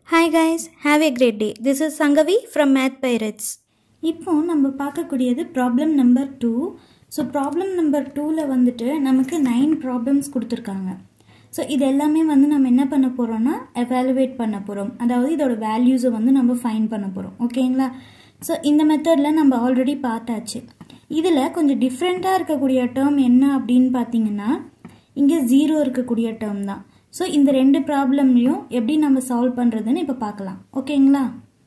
Hi guys, have a great day. This is Sangavi from Math Pirates. இப்போ நம்ம பார்க்கக்கூடியது problem number two so problem number டூவில் வந்துட்டு நமக்கு நைன் ப்ராப்ளம்ஸ் கொடுத்துருக்காங்க ஸோ இது எல்லாமே வந்து நம்ம என்ன பண்ண போகிறோம்னா எவாலுவேட் பண்ண போகிறோம் அதாவது இதோட வேல்யூஸை வந்து நம்ம ஃபைன் பண்ண போகிறோம் ஓகேங்களா ஸோ இந்த மெத்தடில் நம்ம ஆல்ரெடி பார்த்தாச்சு இதில் கொஞ்சம் டிஃப்ரெண்ட்டாக இருக்கக்கூடிய டேர்ம் என்ன அப்படின்னு பார்த்தீங்கன்னா இங்கே ஜீரோ இருக்கக்கூடிய டேர்ம் தான் ஸோ இந்த ரெண்டு ப்ராப்ளம்லையும் எப்படி நம்ம சால்வ் பண்ணுறதுன்னு இப்போ பார்க்கலாம் ஓகேங்களா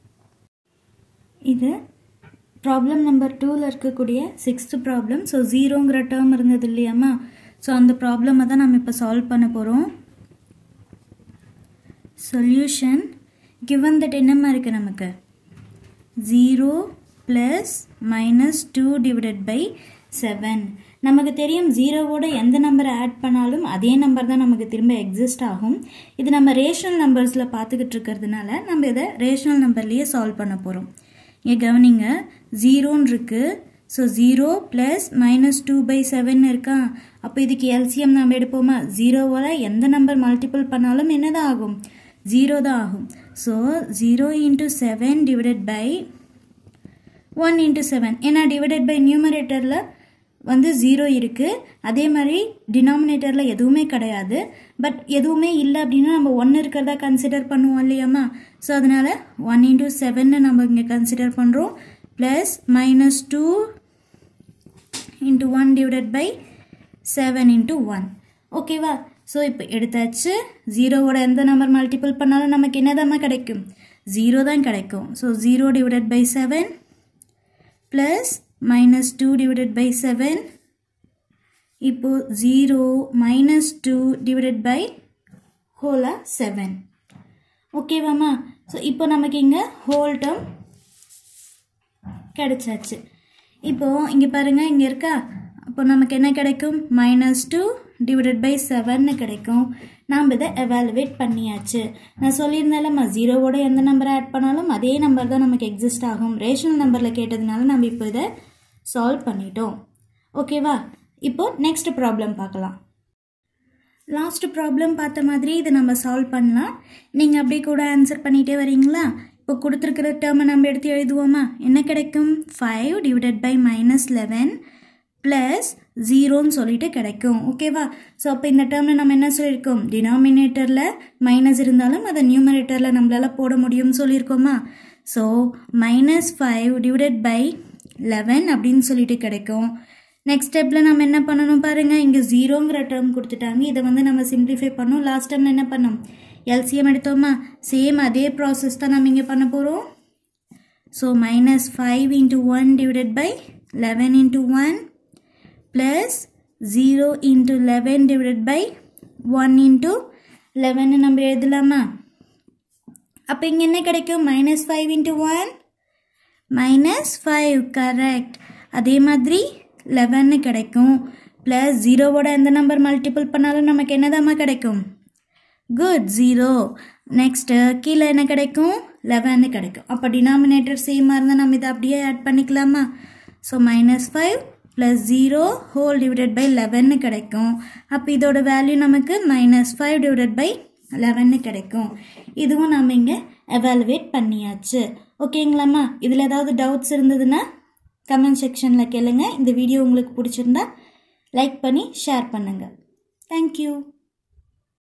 இது ப்ராப்ளம் நம்பர் டூவில் இருக்கக்கூடிய சிக்ஸ்த்து ப்ராப்ளம் ஸோ ஜீரோங்கிற டேர்ம் இருந்தது இல்லையாம்மா ஸோ அந்த ப்ராப்ளமை தான் நம்ம இப்போ சால்வ் பண்ண போகிறோம் சொல்யூஷன் கிவன் தட் என்னம்மா இருக்குது நமக்கு zero plus minus two divided by seven நமக்கு தெரியும் ஜீரோவோட எந்த நம்பரை ஆட் பண்ணாலும் அதே நம்பர் தான் நமக்கு திரும்ப எக்ஸிஸ்ட் ஆகும் இது நம்ம ரேஷனல் நம்பர்ஸில் பார்த்துக்கிட்டு இருக்கிறதுனால நம்ம இதை ரேஷனல் நம்பர்லேயே சால்வ் பண்ண போகிறோம் இங்கே கவனிங்க ஜீரோன்னு இருக்குது so zero plus minus two by seven இருக்கா அப்போ இதுக்கு எல்சிஎம் நம்ம எடுப்போமா ஜீரோவால் எந்த நம்பர் மல்டிபிள் பண்ணாலும் என்ன தான் ஆகும் ஜீரோ தான் ஆகும் so zero into seven divided by one into seven ஏன்னா டிவைடட் பை நியூமரேட்டரில் வந்து ஜீரோ இருக்குது அதே மாதிரி டினாமினேட்டரில் எதுவுமே கிடையாது பட் எதுவுமே இல்லை அப்படின்னா நம்ம ஒன்று இருக்கிறதா கன்சிடர் பண்ணுவோம் இல்லையாம்மா ஸோ அதனால் ஒன் இன்ட்டு செவன்னு நம்ம இங்கே கன்சிடர் பண்ணுறோம் plus minus two into one divided by seven into one ஓகேவா ஸோ இப்போ எடுத்தாச்சு ஜீரோவோட எந்த நம்பர் மல்டிபிள் பண்ணாலும் நமக்கு என்னதாம்மா கிடைக்கும் ஜீரோ தான் கிடைக்கும் so zero divided by seven plus minus two divided by seven இப்போ zero minus two divided by ஹோலா செவன் ஓகேவாம்மா ஸோ இப்போ நமக்கு இங்கே ஹோல் டேர்ம் கிடைச்சாச்சு இப்போது இங்கே பாருங்கள் இங்கே இருக்கா அப்போ நமக்கு என்ன கிடைக்கும் மைனஸ் டூ டிவைடட் பை செவன்னு கிடைக்கும் நாம் இதை எவாலுவேட் பண்ணியாச்சு நான் சொல்லியிருந்தாலம்மா ஜீரோவோட எந்த நம்பரை ஆட் பண்ணாலும் அதே நம்பர் தான் நமக்கு எக்ஸிஸ்ட் ஆகும் ரேஷனல் நம்பரில் கேட்டதுனால நம்ம இப்போ இதை சால்வ் பண்ணிட்டோம் ஓகேவா இப்போ நெக்ஸ்ட் ப்ராப்ளம் பார்க்கலாம் லாஸ்ட் ப்ராப்ளம் பார்த்த மாதிரி இதை நம்ம சால்வ் பண்ணலாம் நீங்கள் அப்படியே கூட ஆன்சர் பண்ணிகிட்டே வரீங்களா இப்போ கொடுத்துருக்கிற டேர்மை நம்ம எடுத்து எழுதுவோமா என்ன கிடைக்கும் five divided by minus eleven plus ஜீரோன்னு சொல்லிட்டு கிடைக்கும் ஓகேவா ஸோ அப்போ இந்த டேர்மில் நம்ம என்ன சொல்லியிருக்கோம் டினாமினேட்டரில் மைனஸ் இருந்தாலும் அதை நியூமரேட்டரில் நம்மளால் போட முடியும்னு சொல்லியிருக்கோமா so minus five divided by eleven அப்படின்னு சொல்லிட்டு கிடைக்கும் நெக்ஸ்ட் ஸ்டெப்பில் நம்ம என்ன பண்ணணும் பாருங்கள் இங்கே ஜீரோங்கிற டேர்ம் கொடுத்துட்டாங்க இதை வந்து நம்ம சிம்ப்ளிஃபை பண்ணோம் லாஸ்ட் டைமில் என்ன பண்ணோம் எல்சிஎம் எடுத்தோமா சேம் அதே ப்ராசஸ் தான் நம்ம இங்கே பண்ண போகிறோம் so minus five into one divided by eleven into one plus zero into eleven divided by one into eleven நம்ம எழுதலாமா அப்போ இங்கே என்ன கிடைக்கும் minus five into one minus five correct அதே மாதிரி லெவன்னு கிடைக்கும் ப்ளஸ் ஜீரோவோட எந்த நம்பர் மல்டிபிள் பண்ணாலும் நமக்கு என்னதாம்மா கிடைக்கும் குட் ஜீரோ நெக்ஸ்ட்டு கீழே என்ன கிடைக்கும் லெவன்னு கிடைக்கும் அப்போ டினாமினேட்டர் சேமாக இருந்தால் நம்ம இதை அப்படியே ஆட் பண்ணிக்கலாமா so minus five plus zero whole divided by லெவன்னு கிடைக்கும் அப்போ இதோட வேல்யூ நமக்கு மைனஸ் ஃபைவ் டிவைடட் பை லெவன்னு கிடைக்கும் இதுவும் நம்ம இங்கே எவாலுவேட் பண்ணியாச்சு ஓகேங்களாம்மா இதில் ஏதாவது டவுட்ஸ் இருந்ததுன்னா கமெண்ட் செக்ஷனில் கேளுங்க இந்த வீடியோ உங்களுக்கு பிடிச்சிருந்தா லைக் பண்ணி ஷேர் பண்ணுங்கள் தேங்க்யூ